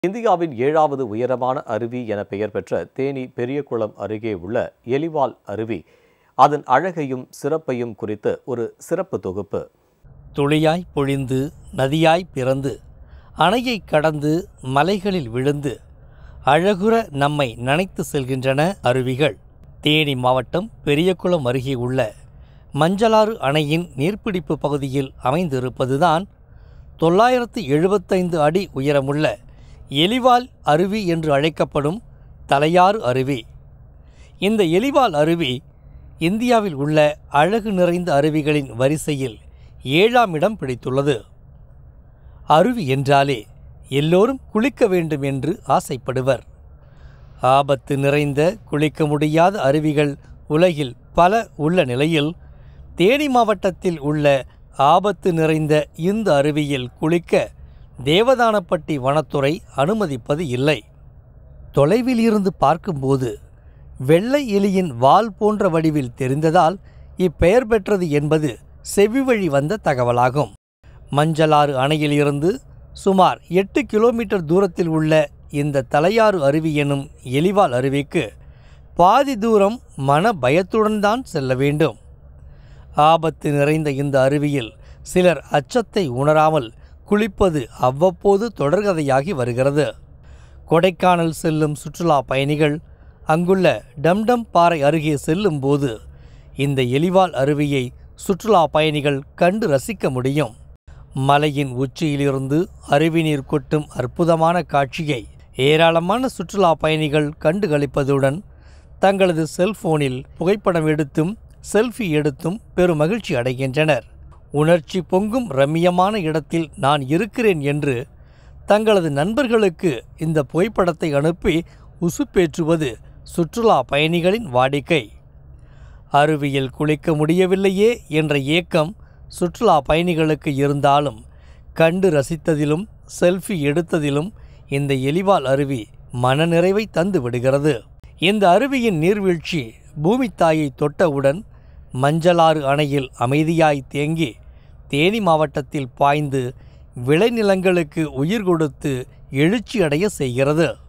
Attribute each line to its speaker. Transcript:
Speaker 1: இந்தியாவின் ஏழாவது உயரமான அருவி என பெயர் பெற்ற தேனி பெரியகுளம் அருகே உள்ள எலிவால் அருவி அதன் அழகையும் சிறப்பையும் குறித்து ஒரு சிறப்பு தொகுப்பு
Speaker 2: துளியாய் பொழிந்து நதியாய் பிறந்து அணையை கடந்து மலைகளில் விழுந்து அழகுற நம்மை நனைத்து செல்கின்றன அருவிகள் தேனி மாவட்டம் பெரியகுளம் அருகே உள்ள மஞ்சளாறு அணையின் நீர்பிடிப்பு பகுதியில் அமைந்திருப்பதுதான் தொள்ளாயிரத்து எழுபத்தைந்து அடி உயரமுள்ள எலிவால் அருவி என்று அழைக்கப்படும் தலையாறு அருவி இந்த எலிவால் அருவி இந்தியாவில் உள்ள அழகு நிறைந்த அருவிகளின் வரிசையில் ஏழாம் இடம் பிடித்துள்ளது அருவி என்றாலே எல்லோரும் குளிக்க வேண்டும் என்று ஆசைப்படுவர் ஆபத்து நிறைந்த குளிக்க முடியாத அருவிகள் உலகில் பல உள்ள நிலையில் தேனி மாவட்டத்தில் உள்ள ஆபத்து நிறைந்த இந்த அருவியில் குளிக்க தேவதானப்பட்டி வனத்துறை அனுமதிப்பது இல்லை தொலைவில் இருந்து பார்க்கும்போது வெள்ளை எலியின் வால் போன்ற வடிவில் தெரிந்ததால் இப்பெயர் பெற்றது என்பது செவிவழி வந்த தகவலாகும் மஞ்சளாறு அணையிலிருந்து சுமார் எட்டு கிலோமீட்டர் தூரத்தில் உள்ள இந்த தலையாறு அருவி எனும் எலிவால் அருவிக்கு பாதி தூரம் மன பயத்துடன் தான் செல்ல வேண்டும் ஆபத்து நிறைந்த இந்த அருவியில் சிலர் அச்சத்தை உணராமல் குளிப்பது அவ்வப்போது தொடர்கதையாகி வருகிறது கொடைக்கானல் செல்லும் சுற்றுலா பயணிகள் அங்குள்ள டம்டம் பாறை அருகே செல்லும்போது இந்த எலிவால் அருவியை சுற்றுலா பயணிகள் கண்டு ரசிக்க முடியும் மலையின் உச்சியிலிருந்து அருவி நீர் கொட்டும் அற்புதமான காட்சியை ஏராளமான சுற்றுலா பயணிகள் கண்டு களிப்பதுடன் தங்களது செல்போனில் புகைப்படம் எடுத்தும் செல்ஃபி எடுத்தும் பெரும் மகிழ்ச்சி அடைகின்றனர் உணர்ச்சி பொங்கும் ரம்மியமான இடத்தில் நான் இருக்கிறேன் என்று தங்களது நண்பர்களுக்கு இந்த புகைப்படத்தை அனுப்பி உசுப்பேற்றுவது சுற்றுலா பயணிகளின் வாடிக்கை அருவியில் குளிக்க முடியவில்லையே என்ற ஏக்கம் சுற்றுலா பயணிகளுக்கு இருந்தாலும் கண்டு ரசித்ததிலும் செல்ஃபி எடுத்ததிலும் இந்த எலிவால் அருவி மனநிறைவை தந்து விடுகிறது இந்த அருவியின் நீர்வீழ்ச்சி பூமித்தாயை தொட்டவுடன் மஞ்சளாறு அணையில் அமைதியாய் தேங்கி தேனி மாவட்டத்தில் பாய்ந்து விளைநிலங்களுக்கு உயிர் கொடுத்து எழுச்சியடைய செய்கிறது